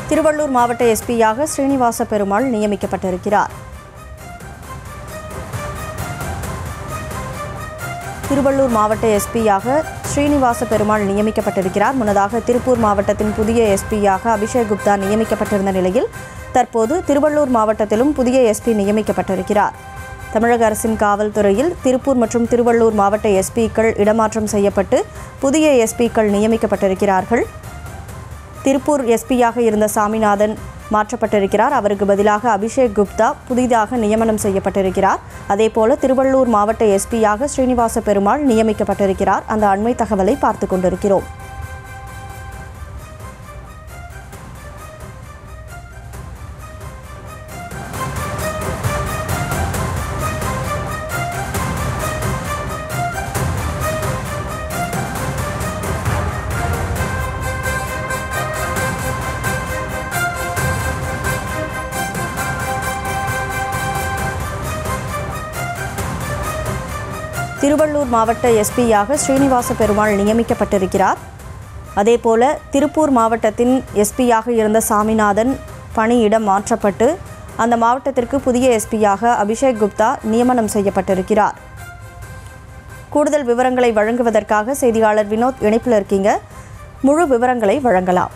திருவள்ளூர் மாவட்ட எஸ்பியாக ஸ்ரீனிவாச பெருமாள் நியமிக்கப்பட்டிருக்கிறார் திருவள்ளூர் மாவட்ட எஸ்பியாக ஸ்ரீனிவாச பெருமாள் நியமிக்கப்பட்டிருக்கிறார் முன்னதாக திருப்பூர் மாவட்டத்தின் புதிய எஸ்பியாக அபிஷேக் குப்தா நியமிக்கப்பட்டிருந்த நிலையில் தற்போது திருவள்ளூர் மாவட்டத்திலும் புதிய எஸ்பி நியமிக்கப்பட்டிருக்கிறார் தமிழக அரசின் காவல்துறையில் திருப்பூர் மற்றும் திருவள்ளூர் மாவட்ட எஸ்பிக்கள் இடமாற்றம் செய்யப்பட்டு புதிய எஸ்பிக்கள் நியமிக்கப்பட்டிருக்கிறார்கள் திருப்பூர் எஸ்பியாக இருந்த சாமிநாதன் மாற்றப்பட்டிருக்கிறார் அவருக்கு பதிலாக அபிஷேக் குப்தா புதிதாக நியமனம் செய்யப்பட்டிருக்கிறார் அதேபோல திருவள்ளூர் மாவட்ட எஸ்பியாக ஸ்ரீனிவாச பெருமாள் நியமிக்கப்பட்டிருக்கிறார் அந்த அண்மை தகவலை பார்த்து கொண்டிருக்கிறோம் திருவள்ளூர் மாவட்ட எஸ்பியாக ஸ்ரீனிவாச பெருமாள் நியமிக்கப்பட்டிருக்கிறார் அதேபோல திருப்பூர் மாவட்டத்தின் எஸ்பியாக இருந்த சாமிநாதன் பணியிடம் மாற்றப்பட்டு அந்த மாவட்டத்திற்கு புதிய எஸ்பியாக அபிஷேக் குப்தா நியமனம் செய்யப்பட்டிருக்கிறார் கூடுதல் விவரங்களை வழங்குவதற்காக செய்தியாளர் வினோத் இணைப்பில் இருக்கீங்க முழு விவரங்களை வழங்கலாம்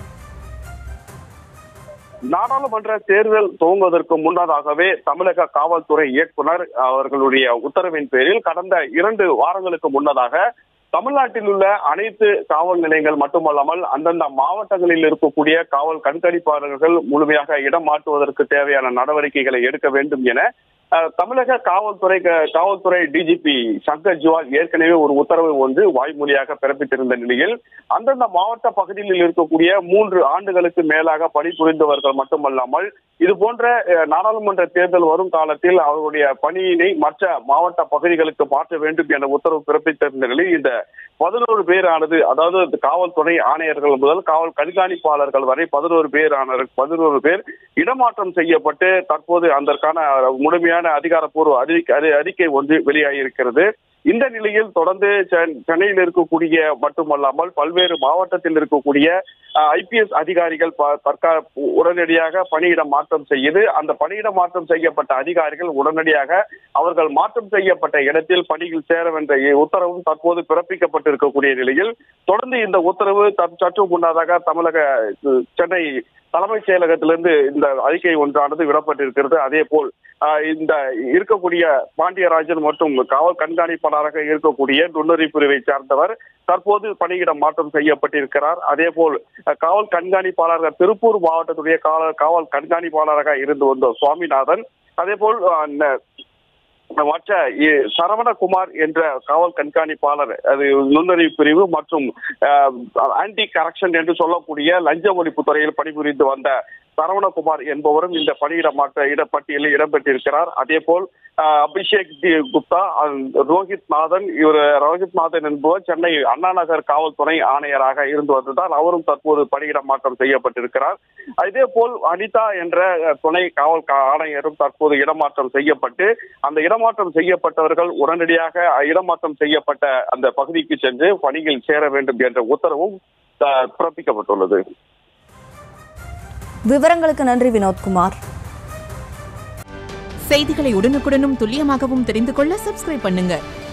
நாடாளுமன்ற தேர்தல் துவங்குவதற்கு முன்னதாகவே தமிழக காவல்துறை இயக்குனர் அவர்களுடைய உத்தரவின் பேரில் கடந்த இரண்டு வாரங்களுக்கு முன்னதாக தமிழ்நாட்டில் உள்ள அனைத்து காவல் நிலையங்கள் மட்டுமல்லாமல் அந்தந்த மாவட்டங்களில் இருக்கக்கூடிய காவல் கண்காணிப்பாளர்கள் முழுமையாக இடம் மாற்றுவதற்கு தேவையான நடவடிக்கைகளை எடுக்க வேண்டும் என அஹ், தமிழக காவல்துறை காவல்துறை டிஜிபி சங்கர் ஜுவால் ஏற்கனவே ஒரு உத்தரவு ஒன்று வாய்மொழியாக பிறப்பித்திருந்த நிலையில் அந்தந்த மாவட்ட பகுதியில் இருக்கக்கூடிய மூன்று ஆண்டுகளுக்கு மேலாக பணிபுரிந்தவர்கள் மட்டுமல்லாமல் இது போன்ற அஹ், நாடாளுமன்ற தேர்தல் வரும் காலத்தில் அவருடைய பணியினை மற்ற மாவட்ட பகுதிகளுக்கு மாற்ற வேண்டும் என உத்தரவு பிறப்பித்திருந்த நிலையில் இந்த பதினோரு பேரானது அதாவது இந்த காவல்துறை ஆணையர்கள் முதல் காவல் கண்காணிப்பாளர்கள் வரை பதினோரு பேர் ஆன பதினோரு பேர் இடமாற்றம் செய்யப்பட்டு தற்போது அதற்கான முழுமையான அதிகாரப்பூர்வ அறிக்கை அறி- அறிக்கை ஒன்று வெளியாகியிருக்கிறது இந்த நிலையில் தொடர்ந்து சென்- சென்னையில் இருக்கக்கூடிய மட்டுமல்லாமல் பல்வேறு மாவட்டத்தில் இருக்கக்கூடிய ஐபிஎஸ் அதிகாரிகள் ப- தற்கா உடனடியாக பணியிட மாற்றம் செய்து அந்த பணியிட மாற்றம் செய்யப்பட்ட அதிகாரிகள் உடனடியாக அவர்கள் மாற்றம் செய்யப்பட்ட இடத்தில் பணியில் சேர வேண்டிய உத்தரவும் தற்போது பிறப்பிக்கப்பட்டிருக்கக்கூடிய நிலையில் தொடர்ந்து இந்த உத்தரவு தற்- சற்று முன்னதாக தமிழக அஹ், சென்னை தலைமைச் செயலகத்திலிருந்து இந்த அறிக்கை ஒன்றானது விடப்பட்டிருக்கிறது அதே போல் ஆஹ், இந்த இருக்கக்கூடிய பாண்டியராஜன் மற்றும் காவல் கண்காணிப்பாளராக இருக்கக்கூடிய நுண்ணுரி பிரிவை சார்ந்தவர் தற்போது பணியிடம் மாற்றம் செய்யப்பட்டிருக்கிறார் அதே போல் அஹ், காவல் கண்காணிப்பாளராக திருப்பூர் மாவட்டத்துடைய காவல் காவல் கண்காணிப்பாளராக இருந்து வந்த சுவாமிநாதன் அதே போல் அஹ், ந- மற்ற இ- சரவணகுமார் என்ற காவல் கண்காணிப்பாளர் அது நுண்ணறிவு பிரிவு மற்றும் ஆன்டி கரப்ஷன் என்று சொல்லக்கூடிய லஞ்ச ஒழிப்பு துறையில் பணிபுரிந்து வந்த சரவணகுமார் என்பவரும் இந்த பணியிட மாற்ற இடப்பட்டியலில் இடம்பெற்றிருக்கிறார் அதே போல் அஹ், அபிஷேக் டி குப்தா அஹ், ரோஹித் நாதன் இவர் ரோஹித் நாதன் என்பவர் சென்னை அண்ணா நகர் காவல்துறை ஆணையராக இருந்து வந்ததால் அவரும் தற்போது பணியிட மாற்றம் செய்யப்பட்டிருக்கிறார் அதே போல் அனிதா என்ற அஹ், துணை காவல் கா- ஆணையரும் தற்போது இடமாற்றம் செய்யப்பட்டு அந்த இடமாற்றம் செய்யப்பட்டவர்கள் உடனடியாக அஹ், இடமாற்றம் செய்யப்பட்ட அந்த பகுதிக்கு சென்று பணியில் சேர வேண்டும் என்ற உத்தரவும் அஹ், பிறப்பிக்கப்பட்டுள்ளது விவரங்களுக்கு நன்றி வினோத்குமார் செய்திகளை உடனுக்குடனும் துல்லியமாகவும் தெரிந்து கொள்ள சப்ஸ்கிரைப் பண்ணுங்க